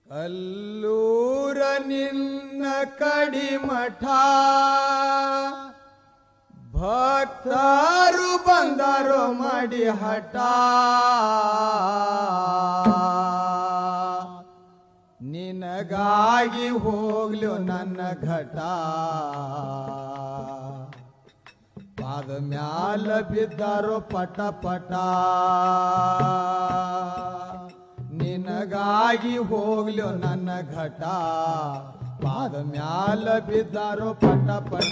ಕಲ್ಲೂರ ನಿನ್ನ ಕಡಿಮಠ ಭಕ್ತರು ಬಂದರು ಮಾಡಿ ಹಠ ನಿನಗಾಗಿ ಹೋಗ್ಲು ನನ್ನ ಘಟ ಪಾದ ಮ್ಯಾಲ ಬಿದ್ದರು ಪಟ ಪಟ ನಿನಗಾಗಿ ಹೋಗ್ಲು ನನ್ನ ಘಟ ಪಾದ ಮ್ಯಾಲ ಬಿದ್ದರು ಪಟ ಪಟ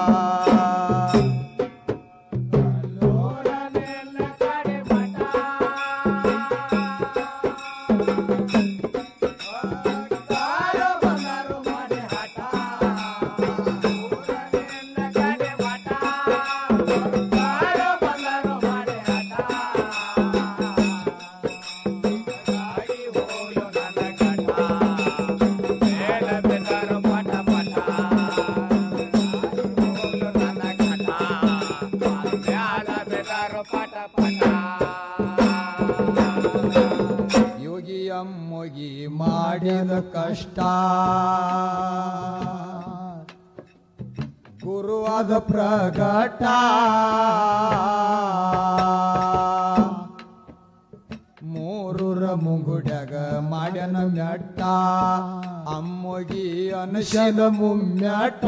ಯೋಗಿ ಅಮ್ಮೊಗಿ ಮಾಡಿದ ಕಷ್ಟ ಗುರುವಾದ ಪ್ರಗಟ ಮೂರೂರ ಮುಂಗುಡ್ಯಾಗ ಮಾಡ್ಯನ ಮ್ಯಾಟ ಅಮ್ಮೊಗಿ ಅನಶನ ಮುಮ್ಮ್ಯಾಟ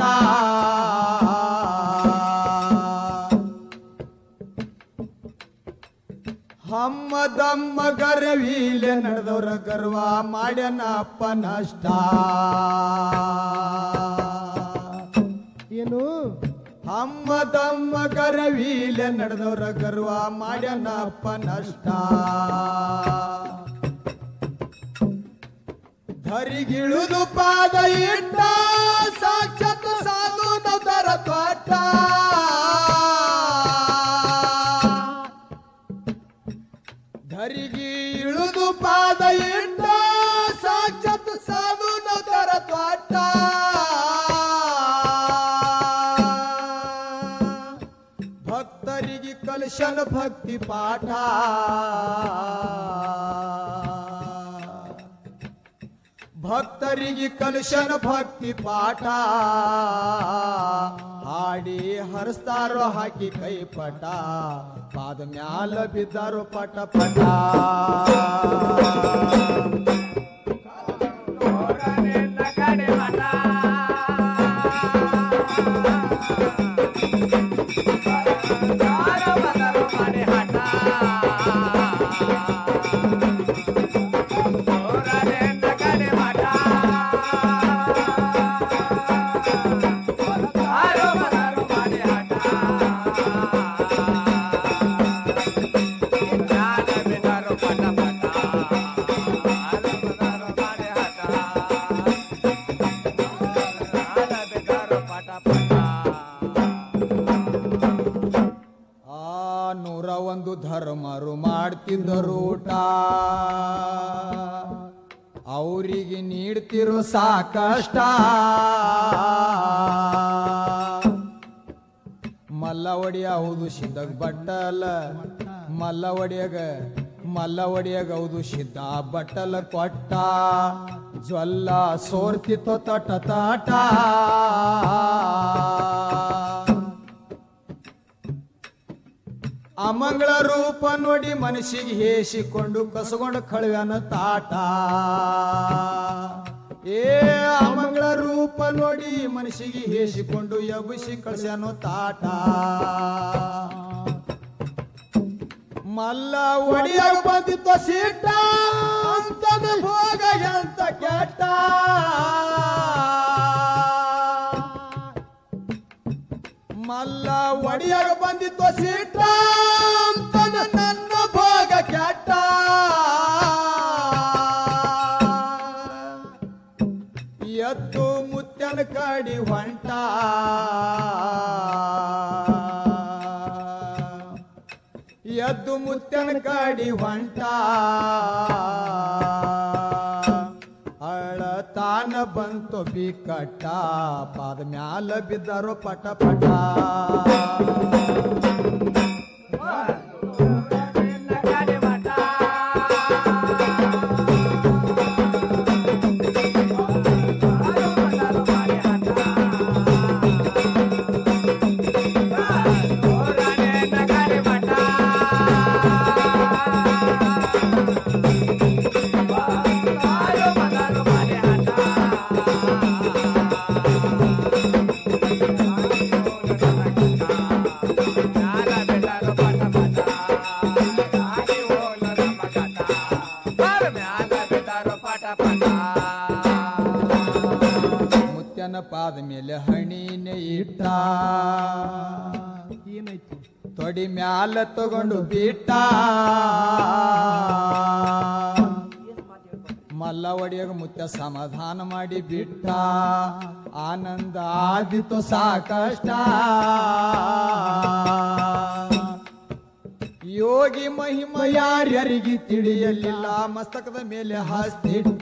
ಹಮ್ಮದಮ್ಮ ಗರ್ವೀಲೆ ನಡೆದವ್ರ ಗರ್ವ ಮಾಡ್ಯನ ಅಪ್ಪ ನಷ್ಟ ಏನು ಹಮ್ಮದಮ್ಮ ಗರ್ವೀಲೆ ನಡೆದವ್ರ ಗರ್ವ ಮಾಡ್ಯನ ಅಪ್ಪ ನಷ್ಟ ಧರಿಗಿಳುದು ಪಾದ ಇಟ್ಟ ಸಾಕ್ಷಾತ್ ಸಾಧು ನದರ ತ್ವಾಟ ಧರಿಗೆ ಇಳುದು ಪಾದ ಇಟ್ಟ ಸಾಕ್ಷಾತ್ ಸಾಧು ನದರ ತ್ವಾಟ ಭಕ್ತರಿಗೆ ಕಲಶನ ಭಕ್ತಿ ಪಾಠ ಭಕ್ತರಿಗೆ ಕಲಶನ ಭಕ್ತಿ ಪಾಠ ಹಾಡಿ ಹರಿಸ್ತಾರೋ ಹಾಕಿ ಕೈ ಪಟ ಪಾದ ಮ್ಯಾಲ ಬಿದ್ದಾರೋ ಪಟ ಪಟ ಆ ನೂರ ಒಂದು ಧರ್ಮರು ಮಾಡ್ತಿದ್ದರು ಊಟ ಅವರಿಗೆ ನೀಡ್ತಿರೋ ಸಾಕಷ್ಟ ಮಲ್ಲ ಒಡಿಯ ಹೌದು ಸಿದ್ಧಗ್ ಬಟ್ಟಲ ಮಲ್ಲ ಒಡಿಯಾಗ ಮಲ್ಲ ಒಡಿಯಾಗ ಹೌದು ಸಿದ್ಧ ಬಟ್ಟಲ ಕೊಟ್ಟ ಜ್ವಲ್ಲ ಸೋರ್ತಿತ್ತು ತಟ ತಾಟ ಅಮಂಗಳ ರೂಪ ನೋಡಿ ಮನಸ್ಸಿಗೆ ಹೇಸಿಕೊಂಡು ಕಸಗೊಂಡು ಕಳುವನ ತಾಟ ಏ ಅಮಂಗಳ ರೂಪ ನೋಡಿ ಮನಸ್ಸಿಗೆ ಹೇಸಿಕೊಂಡು ಎಬ್ಬಿಸಿ ಕಳ್ಸ್ಯಾನೋ ತಾಟ ಮಲ್ಲ ಒಡಿಯಾಗ ಬಂದಿತ್ತು ಸೀಟ ಅಂತದ ಹೋಗ ಎಂತ ಕೆಟ್ಟ ಮಲ್ಲ ಒಡಿಯಾಗ ಬಂದಿತ್ತು ಸೀಟ ಅಂತದ ನನ್ನ ಭೋಗ ಕೆಟ್ಟ ಎದ್ದು ಮುತ್ತನ ಕಡಿ ಹೊಂಟ ಎದ್ದು ಮುತ್ತನ ಕಡಿ ಹೊಂಟ ಅಳತಾನ ಬಂತು ಬಿಕಟ್ಟ ಪಾದ ಮ್ಯಾಲ ಬಿದ್ದಾರೋ ಪಟ ಪಟ ಗಾಡಿ ಮಠ ಮುತ್ಯನ ಪಾದ ಮೇಲೆ ಹಣಿನೆ ಇಟ್ಟ ಏನೈತಿ ತೊಡಿ ಮ್ಯಾಲ ತಗೊಂಡು ಬಿಟ್ಟ ಮಲ್ಲ ಒಡೆಯಗ ಮುತ್ಯ ಸಮಾಧಾನ ಮಾಡಿ ಬಿಟ್ಟ ಆನಂದ ಆದಿತು ಸಾಕಷ್ಟ ಯೋಗಿ ಮಹಿಮ ಯಾರ್ಯಾರಿಗೆ ತಿಳಿಯಲಿಲ್ಲ ಮಸ್ತಕದ ಮೇಲೆ ಹಸ್ತಿಟ್ಟ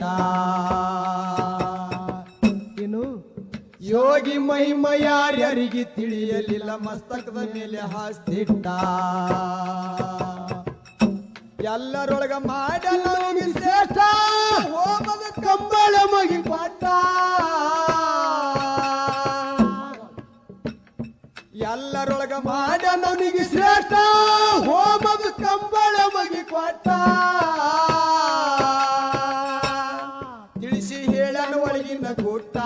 ಏನು ಯೋಗಿ ಮಹಿಮ ಯಾರ್ಯಾರಿಗೆ ತಿಳಿಯಲಿಲ್ಲ ಮಸ್ತಕದ ಮೇಲೆ ಹಸ್ತಿಟ್ಟ ಎಲ್ಲರೊಳಗ ಮಾಡಲಿ ಶ್ರೇಷ್ಠ ಹೋಮದ ಕಂಬಳ ಮಗಿ ಪಾಠ ಎಲ್ಲರೊಳಗ ಮಾಡನಿಗೆ ಶ್ರೇಷ್ಠ ಹೋಮದ ಕಂಬಳ ಮಗಿ ಕೊಟ್ಟ ತಿಳಿಸಿ ಹೇಳನ ಒಳಗಿನ ಗುಟ್ಟ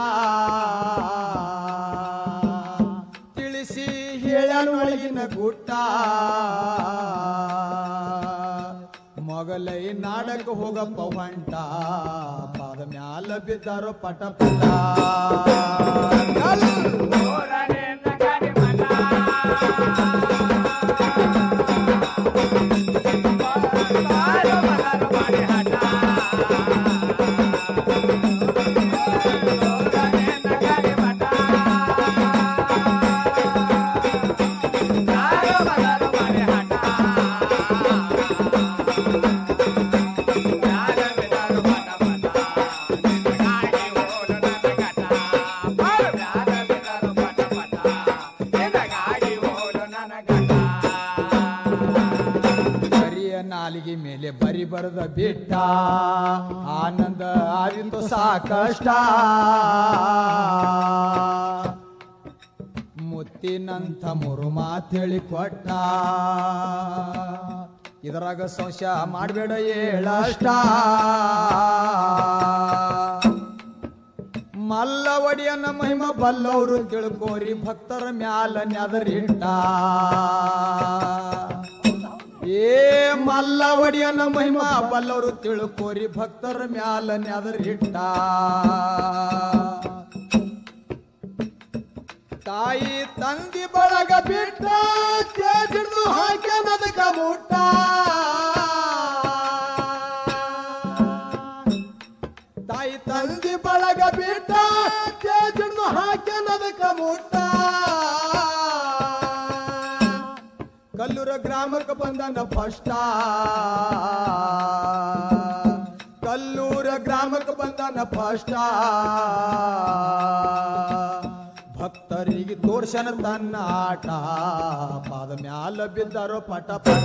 ತಿಳಿಸಿ ಹೇಳನ ಒಳಗಿನ ಗುಟ್ಟ ಮೊಗಲೈ ನಾಡಕ ಹೋಗಪ್ಪ ಹೊಂಟ ಪಾದ ಮ್ಯಾಲ ಬಿದ್ದಾರೋ ಪಟ ಪಟ ಬರಿಯ ನಾಲಿಗೆ ಮೇಲೆ ಬರಿ ಬರದ ಬಿಟ್ಟ ಆನಂದ ಆದಿತು ಸಾಕಷ್ಟ ಮುತ್ತಿನಂಥ ಮೂರು ಮಾತೇಳಿ ಕೊಟ್ಟ ಇದರಾಗ ಸಂಶಯ ಮಾಡಬೇಡ ಏಳಷ್ಟ ಮಲ್ಲ ಒಡಿಯನ ಮಹಿಮ ಬಲ್ಲವರು ತಿಳ್ಕೋರಿ ಭಕ್ತರ ಮ್ಯಾಲ ನೆದರಿಟ್ಟ ಏ ಮಲ್ಲ ಒಡಿಯನ ಮಹಿಮ ಬಲ್ಲವರು ತಿಳ್ಕೋರಿ ಭಕ್ತರ ಮ್ಯಾಲ ನೆದರಿಟ್ಟ ತಾಯಿ ತಂದಿ ಬಳಗ ಬಿಟ್ಟ ಕೇಳಿದು ಹಾಕ್ಯನದಕ ಮುಟ್ಟ ತಾಯಿ ತಂದಿ ಬಳಗ ಬಿಟ್ಟ ಕೇಳಿದು ಹಾಕ್ಯನದಕ ಮುಟ್ಟ ಕಲ್ಲೂರ ಗ್ರಾಮಕ್ಕೆ ಬಂದನ ಫಷ್ಟ ಕಲ್ಲೂರ ಗ್ರಾಮಕ್ಕೆ ಬಂದನ ಫಷ್ಟ ಭಕ್ತರಿಗೆ ತೋರ್ಸನ ತನ್ನ ಆಟ ಪಾದ ಮ್ಯಾಲ ಬಿದ್ದಾರೋ ಪಟ ಪಟ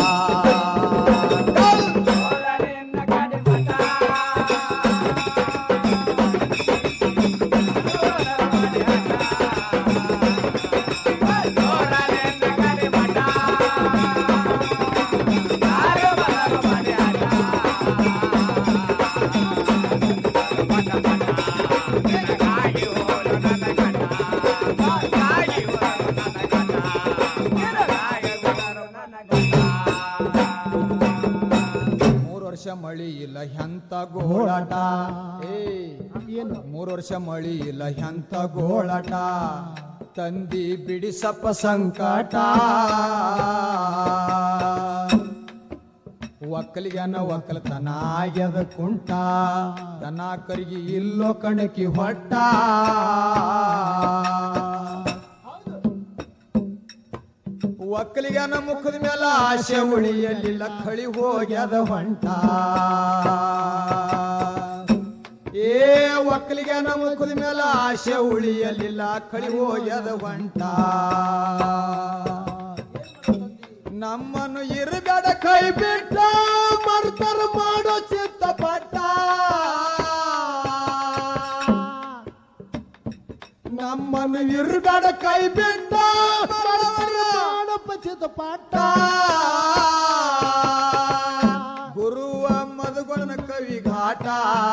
ಮೂರು ವರ್ಷ ಮಳಿ ಇಲ್ಲ ಎಂತ ಗೋಳಾಟ ಏ ಏನು ಮೂರು ವರ್ಷ ಮಳಿ ಇಲ್ಲ ಎಂತ ಗೋಳಾಟ ತಂದಿ ಬಿಡಿಸಪ್ಪ ಸಂಕಟ ಒಕ್ಕಲಿಗನ ಒಕ್ಕಲತನ ಆಗ್ಯದ ಕುಂಟ ದನ ಕರಿಗೆ ಇಲ್ಲೋ ಕಣಕಿ ಹೊಟ್ಟ ಒಕ್ಕಲಿಗನ ಮುಖದ ಮೇಲೆ ಆಸೆ ಉಳಿಯಲಿಲ್ಲ ಕಳಿ ಹೋಗ್ಯದ ಹೊಂಟ ಏ ಒಕ್ಕಲಿಗನ ಮುಖದ ಮೇಲೆ ಆಸೆ ಉಳಿಯಲಿಲ್ಲ ಕಳಿ ಹೋಗ್ಯದ ಹೊಂಟ ನಮ್ಮನ್ನು ಇರಬೇಡ ಕೈ ಬಿಟ್ಟ ಮರ್ತರ ಮಾಡೋ ಚಿತ್ತಪಟ್ಟ ನಮ್ಮನ್ನು ಇರಬೇಡ ಕೈ ಬಿಟ್ಟ ಮಾಡಪ್ಪ ಚಿತ್ತಪಾಟ ಗುರುವ ಮಧುಗುಣನ ಕವಿ ಘಾಟ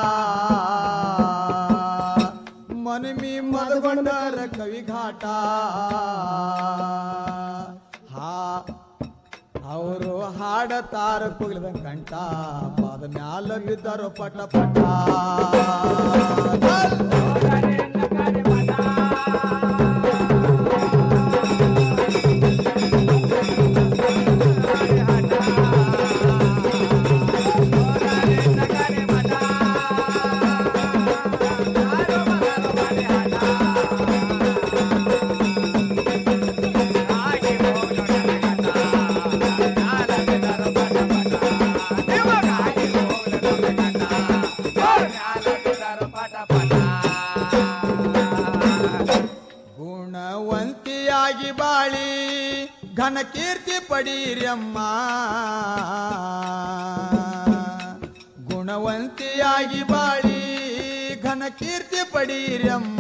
ಮನಮಿ ಮಧುಗೊಂಡರ ಕವಿ ಘಾಟ ಹಾ ಅವರು ಹಾ ಹಾಡತಾರ ಕುಗಿಲದ ಕಂಠ ಪಾದ ಮ್ಯಾಲ ಬಿದ್ದರು ಪಟ ಪಟ ಗುಣವಂತಿಯಾಗಿ ಬಾಳಿ ಘನ ಕೀರ್ತಿ ಪಡೀರಮ್ಮ ಗುಣವಂತಿಯಾಗಿ ಬಾಳಿ ಘನ ಕೀರ್ತಿ ಪಡೀರಮ್ಮ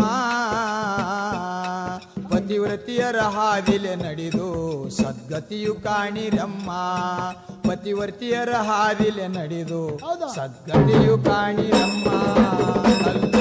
ಪತಿವ್ರತಿಯರ ಹಾದಿಲೆ ನಡೆದು ಸದ್ಗತಿಯು ಕಾಣಿರಮ್ಮ ಪತಿವರ್ತಿಯರ ಹಾದಿಲೆ ನಡೆದು ಹೌದಾ? ಸದ್ಗತಿಯು ಕಾಣಿರಮ್ಮ